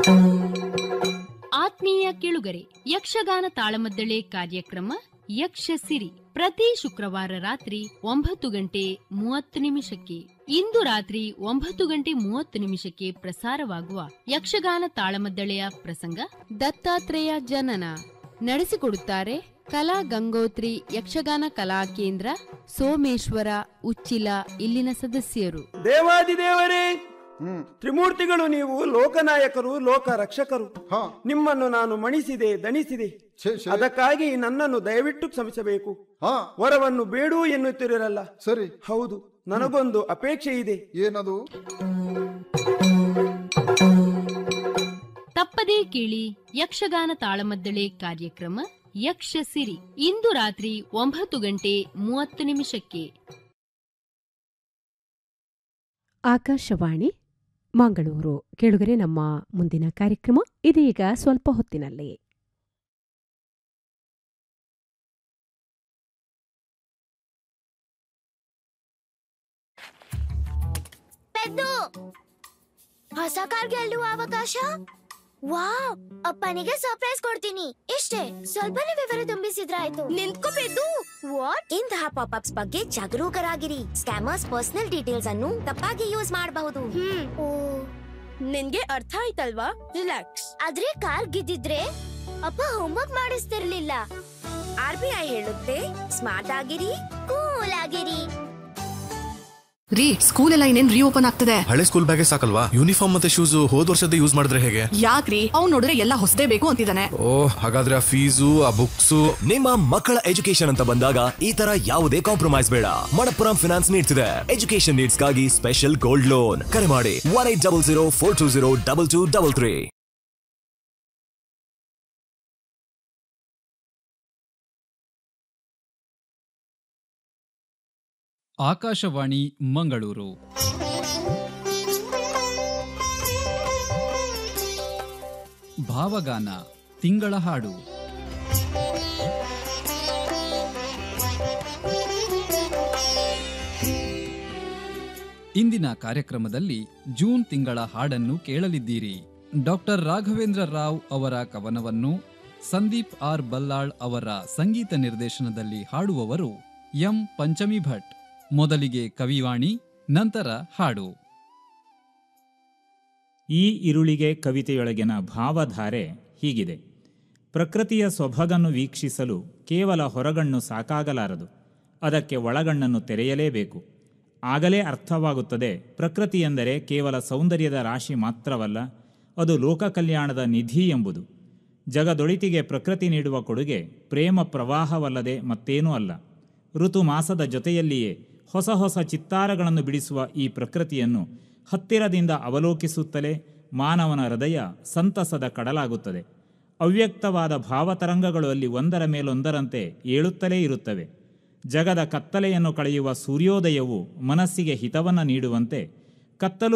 ಆತ್ಮೀಯ ಕೇಳುಗರೆ ಯಕ್ಷಗಾನ ತಾಳಮದ್ದಳೆ ಕಾರ್ಯಕ್ರಮ ಯಕ್ಷ ಸಿರಿ ಪ್ರತಿ ಶುಕ್ರವಾರ ರಾತ್ರಿ ಒಂಬತ್ತು ಗಂಟೆ ಮೂವತ್ತು ನಿಮಿಷಕ್ಕೆ ಇಂದು ರಾತ್ರಿ ಒಂಬತ್ತು ಗಂಟೆ ಮೂವತ್ತು ನಿಮಿಷಕ್ಕೆ ಪ್ರಸಾರವಾಗುವ ಯಕ್ಷಗಾನ ತಾಳಮದ್ದಳೆಯ ಪ್ರಸಂಗ ದತ್ತಾತ್ರೇಯ ಜನನ ನಡೆಸಿಕೊಡುತ್ತಾರೆ ಕಲಾ ಗಂಗೋತ್ರಿ ಯಕ್ಷಗಾನ ಕಲಾ ಕೇಂದ್ರ ಸೋಮೇಶ್ವರ ಉಚ್ಚಿಲ ಇಲ್ಲಿನ ಸದಸ್ಯರು ದೇವಾದಿದೇವರೇ ಹ್ಮ್ ತ್ರಿಮೂರ್ತಿಗಳು ನೀವು ಲೋಕನಾಯಕರು ಲೋಕ ರಕ್ಷಕರು ಹಾ ನಿಮ್ಮನ್ನು ನಾನು ಮಣಿಸಿದೆ ದಣಿಸಿದೆ ಛೇ, ಛೇ. ಅದಕ್ಕಾಗಿ ನನ್ನನ್ನು ದಯವಿಟ್ಟು ಕ್ಷಮಿಸಬೇಕು ಹಾ ವರವನ್ನು ಬೇಡು ಎನ್ನುತ್ತಿರಲ್ಲ ಸರಿ ಹೌದು ನನಗೊಂದು ಅಪೇಕ್ಷೆ ಇದೆ ಏನದು ತಪ್ಪದೇ ಕೇಳಿ ಯಕ್ಷಗಾನ ತಾಳಮದ್ದಳೆ ಕಾರ್ಯಕ್ರಮ ಯಕ್ಷ ಸಿರಿ ಇಂದು ರಾತ್ರಿ ಒಂಬತ್ತು ಗಂಟೆ ಮೂವತ್ತು ನಿಮಿಷಕ್ಕೆ ಆಕಾಶವಾಣಿ ಮಂಗಳೂರು ಕೇಳುಗರೆ ನಮ್ಮ ಮುಂದಿನ ಕಾರ್ಯಕ್ರಮ ಇದೀಗ ಸ್ವಲ್ಪ ಹೊತ್ತಿನಲ್ಲಿ ಪೆದ್ದು ಹೊಸ ಕಾರ್ ಗೆಲ್ಲುವ ಅವಕಾಶ ವಾವ್ ಅಪ್ಪನಿಗೆ ಸರ್ಪ್ರೈಸ್ ಕೊಡ್ತೀನಿ ಇಷ್ಟೇ ಸ್ವಲ್ಪನೇ ವಿವರ ತುಂಬಿಸಿದ್ರಾಯ್ತು ನಿಂತ್ಕೋ ಪೆದ್ದು ವಾಟ್ ಇಂತಹ ಪಾಪ್ಅಪ್ಸ್ ಬಗ್ಗೆ ಜಾಗರೂಕರಾಗಿರಿ ಸ್ಕ್ಯಾಮರ್ಸ್ ಪರ್ಸನಲ್ ಡೀಟೇಲ್ಸ್ ಅನ್ನು ತಪ್ಪಾಗಿ ಯೂಸ್ ಮಾಡಬಹುದು ಓ ನಿನ್ಗೆ ಅರ್ಥ ಆಯ್ತಲ್ವಾ ರಿಲ್ಯಾಕ್ಸ್ ಆದ್ರೆ ಕಾರ್ ಗೆದ್ದಿದ್ರೆ ಅಪ್ಪ ಹೋಮ್ವರ್ಕ್ ಮಾಡಿಸ್ತಿರ್ಲಿಲ್ಲ ಆರ್ ಬಿ ಐ ಹೇಳುತ್ತೆ ಸ್ಮಾರ್ಟ್ ಆಗಿರಿ ಕೂಲ್ ಆಗಿರಿ ರೀ ಸ್ಕೂಲ್ ಎಲ್ಲ ಇನ್ನೇನ್ ರೀಓಪನ್ ಆಗ್ತದೆ ಹಳೆ ಸ್ಕೂಲ್ ಬ್ಯಾಗೇ ಸಾಕಲ್ವಾ ಯೂನಿಫಾರ್ಮ್ ಮತ್ತೆ ಶೂಸ್ ಹೋದ್ ವರ್ಷದ ಯೂಸ್ ಮಾಡಿದ್ರೆ ಹೇಗೆ ಯಾಕ್ರಿ ಅವ್ನ್ ನೋಡಿದ್ರೆ ಎಲ್ಲ ಹೊಸದೇ ಬೇಕು ಅಂತಿದ್ದಾನೆ ಓ ಹಾಗಾದ್ರೆ ಆ ಫೀಸು ಆ ಬುಕ್ಸು ನಿಮ್ಮ ಮಕ್ಕಳ ಎಜುಕೇಶನ್ ಅಂತ ಬಂದಾಗ ಈ ತರ ಯಾವುದೇ ಕಾಂಪ್ರಮೈಸ್ ಬೇಡ ಮಣಪ್ಪುರಂ ಫಿನಾನ್ಸ್ ನೀಡ್ತಿದೆ ಎಜುಕೇಶನ್ ನೀಡ್ಸ್ಗಾಗಿ ಸ್ಪೆಷಲ್ ಗೋಲ್ಡ್ ಲೋನ್ ಕರೆ ಮಾಡಿ one eight double zero four two zero double two double three Akashvani Mangaluru ಭಾವಗಾನ ತಿಂಗಳ ಹಾಡು ಇಂದಿನ ಕಾರ್ಯಕ್ರಮದಲ್ಲಿ ಜೂನ್ ತಿಂಗಳ ಹಾಡನ್ನು ಕೇಳಲಿದ್ದೀರಿ ಡಾಕ್ಟರ್ ರಾಘವೇಂದ್ರ ರಾವ್ ಅವರ ಕವನವನ್ನು ಸಂದೀಪ್ ಆರ್ ಬಲ್ಲಾಳ್ ಅವರ ಸಂಗೀತ ನಿರ್ದೇಶನದಲ್ಲಿ ಹಾಡುವವರು ಎಂ ಪಂಚಮಿ ಭಟ್ ಮೊದಲಿಗೆ ಕವಿವಾಣಿ ನಂತರ ಹಾಡು ಈ ಇರುಳಿಗೆ ಕವಿತೆಯೊಳಗಿನ ಭಾವಧಾರೆ ಹೀಗಿದೆ ಪ್ರಕೃತಿಯ ಸೊಬಗನ್ನು ವೀಕ್ಷಿಸಲು ಕೇವಲ ಹೊರಗಣ್ಣು ಸಾಕಾಗಲಾರದು ಅದಕ್ಕೆ ಒಳಗಣ್ಣನ್ನು ತೆರೆಯಲೇಬೇಕು ಆಗಲೇ ಅರ್ಥವಾಗುತ್ತದೆ ಪ್ರಕೃತಿ ಎಂದರೆ ಕೇವಲ ಸೌಂದರ್ಯದ ರಾಶಿ ಮಾತ್ರವಲ್ಲ ಅದು ಲೋಕ ಕಲ್ಯಾಣದ ನಿಧಿ ಎಂಬುದು ಜಗದೊಳಿತಿಗೆ ಪ್ರಕೃತಿ ನೀಡುವ ಕೊಡುಗೆ ಪ್ರೇಮ ಪ್ರವಾಹವಲ್ಲದೆ ಮತ್ತೇನೂ ಅಲ್ಲ ಋತುಮಾಸದ ಜೊತೆಯಲ್ಲಿಯೇ ಹೊಸ ಹೊಸ ಚಿತ್ತಾರಗಳನ್ನು ಬಿಡಿಸುವ ಈ ಪ್ರಕೃತಿಯನ್ನು ಹತ್ತಿರದಿಂದ ಅವಲೋಕಿಸುತ್ತಲೇ ಮಾನವನ ಹೃದಯ ಸಂತಸದ ಕಡಲಾಗುತ್ತದೆ ಅವ್ಯಕ್ತವಾದ ಭಾವತರಂಗಗಳು ಅಲ್ಲಿ ಒಂದರ ಮೇಲೊಂದರಂತೆ ಏಳುತ್ತಲೇ ಇರುತ್ತವೆ ಜಗದ ಕತ್ತಲೆಯನ್ನು ಕಳೆಯುವ ಸೂರ್ಯೋದಯವು ಮನಸ್ಸಿಗೆ ಹಿತವನ್ನು ನೀಡುವಂತೆ ಕತ್ತಲು